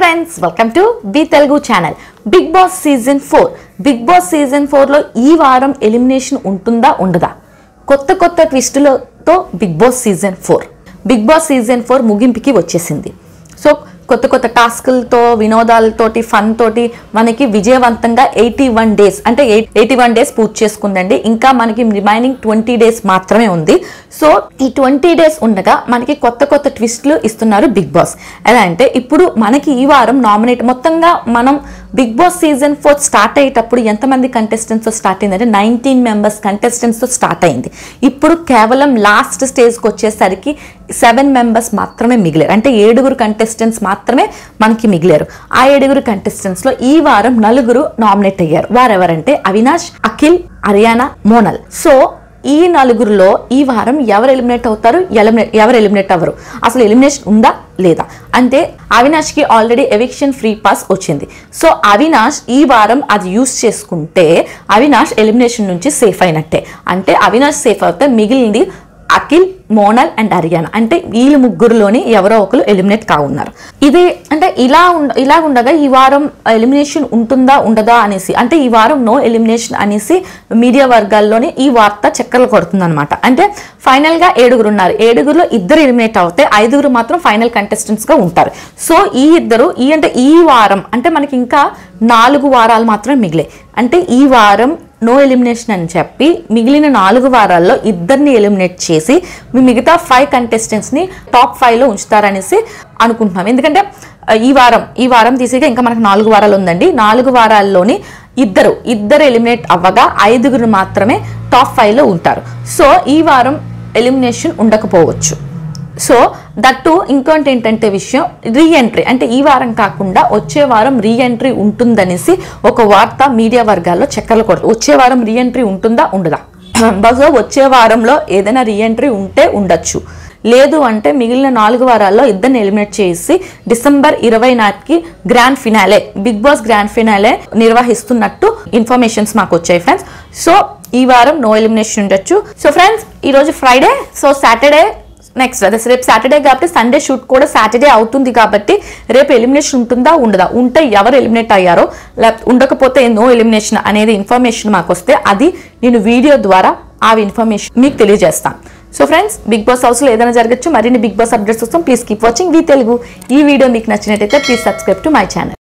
friends welcome to B Telugu channel Bigg Boss season four Bigg Boss season ఫోర్లో ఈ వారం elimination ఉంటుందా ఉండదా కొత్త కొత్త ట్విస్టులతో Bigg Boss season four Bigg Boss season four ముగింపుకి వచ్చేసింది సో కొత్త కొత్త టాస్కులతో వినోదాలతోటి ఫన్ తోటి మనకి విజయవంతంగా ఎయిటీ వన్ డేస్ అంటే ఎయిటీ వన్ డేస్ పూర్తి చేసుకుందండి ఇంకా మనకి రిమైనింగ్ ట్వంటీ డేస్ మాత్రమే ఉంది సో ఈ ట్వంటీ డేస్ ఉండగా మనకి కొత్త కొత్త ట్విస్ట్లు ఇస్తున్నారు బిగ్ బాస్ ఎలా అంటే ఇప్పుడు మనకి ఈ వారం నామినేట్ మొత్తంగా మనం Bigg Boss season four start అయ్యేటప్పుడు ఎంతమంది కంటెస్టెంట్స్ స్టార్ట్ అయింది అంటే నైన్టీన్ మెంబర్స్ కంటెస్టెంట్స్తో స్టార్ట్ అయింది ఇప్పుడు కేవలం లాస్ట్ స్టేజ్కి వచ్చేసరికి సెవెన్ మెంబర్స్ మాత్రమే మిగిలారు అంటే ఏడుగురు కంటెస్టెంట్స్ మాత్రమే మనకి మిగిలారు ఆ ఏడుగురు కంటెస్టెంట్స్ లో ఈ వారం నలుగురు నామినేట్ అయ్యారు వారెవరంటే అవినాష్ అఖిల్ హర్యానా మోనల్ సో ఈ నలుగురిలో ఈ వారం ఎవరు ఎలిమినేట్ అవుతారు ఎలిమినేట్ ఎవరు ఎలిమినేట్ అవ్వరు అసలు ఎలిమినేషన్ ఉందా లేదా అంటే అవినాష్కి ఆల్రెడీ ఎవిక్షన్ ఫ్రీ పాస్ వచ్చింది సో అవినాష్ ఈ వారం అది యూస్ చేసుకుంటే అవినాష్ ఎలిమినేషన్ నుంచి సేఫ్ అయినట్టే అంటే అవినాష్ సేఫ్ అవుతే మిగిలింది అఖిల్ మోనల్ అండ్ హర్యానా అంటే వీళ్ళు ముగ్గురులోని ఎవరో ఒకరు ఎలిమినేట్ కావున్నారు ఇది అంటే ఇలా ఉండ ఇలా ఉండగా ఈ వారం ఎలిమినేషన్ ఉంటుందా ఉండదా అనేసి అంటే ఈ వారం నో ఎలిమినేషన్ అనేసి మీడియా వర్గాల్లోని ఈ వార్త చక్కర్లు కొడుతుంది అనమాట అంటే ఫైనల్గా ఏడుగురు ఉన్నారు ఏడుగురులో ఇద్దరు ఎలిమినేట్ అవుతే ఐదుగురు మాత్రం ఫైనల్ కంటెస్టెంట్స్గా ఉంటారు సో ఈ ఇద్దరు ఈ అంటే ఈ వారం అంటే మనకి ఇంకా నాలుగు వారాలు మాత్రమే మిగిలాయి అంటే ఈ వారం నో ఎలిమినేషన్ అని చెప్పి మిగిలిన నాలుగు వారాల్లో ఇద్దరిని ఎలిమినేట్ చేసి మీ మిగతా ఫైవ్ కంటెస్టెంట్స్ని టాప్ ఫైవ్లో ఉంచుతారనేసి అనుకుంటున్నాం ఎందుకంటే ఆ, ఈ వారం ఈ వారం తీసేగా ఇంకా మనకు నాలుగు వారాలు ఉందండి నాలుగు వారాల్లోని ఇద్దరు ఇద్దరు ఎలిమినేట్ అవ్వగా ఐదుగురు మాత్రమే టాప్ ఫైవ్లో ఉంటారు సో ఈ వారం ఎలిమినేషన్ ఉండకపోవచ్చు సో దట్టు ఇంకోటి ఏంటంటే విషయం రీఎంట్రీ అంటే ఈ వారం కాకుండా వచ్చే వారం రీఎంట్రీ ఉంటుందనేసి ఒక వార్త మీడియా వర్గాల్లో చక్కర్లు కొడుతుంది వచ్చే వారం రీఎంట్రీ ఉంటుందా ఉండదా బహుశా వచ్చే వారంలో ఏదైనా రీఎంట్రీ ఉంటే ఉండొచ్చు లేదు అంటే మిగిలిన నాలుగు వారాల్లో ఇద్దరిని ఎలిమినేట్ చేసి డిసెంబర్ ఇరవై నాటికి grand finale Bigg Boss grand finale నిర్వహిస్తున్నట్టు ఇన్ఫర్మేషన్స్ మాకు వచ్చాయి ఫ్రెండ్స్ సో ఈ వారం నో ఎలిమినేషన్ ఉండొచ్చు సో ఫ్రెండ్స్ ఈరోజు ఫ్రైడే సో సాటర్డే నెక్స్ట్ అదే రేపు సాటర్డే కాబట్టి సండే షూట్ కూడా సాటర్డే అవుతుంది కాబట్టి రేపు ఎలిమినేషన్ ఉంటుందా ఉండదా ఉంటే ఎవరు ఎలిమినేట్ అయ్యారో లేకపోతే ఉండకపోతే నో ఎలిమినేషన్ అనేది ఇన్ఫర్మేషన్ మాకు వస్తే అది నేను వీడియో ద్వారా ఆ ఇన్ఫర్మేషన్ మీకు తెలియజేస్తాను సో ఫ్రెండ్స్ బిగ్ బాస్ హౌస్లో ఏదైనా జరగచ్చు మరిన్ని బిగ్ బాస్ అప్డేట్స్ వస్తాం please keep watching V Telugu ఈ వీడియో మీకు నచ్చినట్టయితే please subscribe to my channel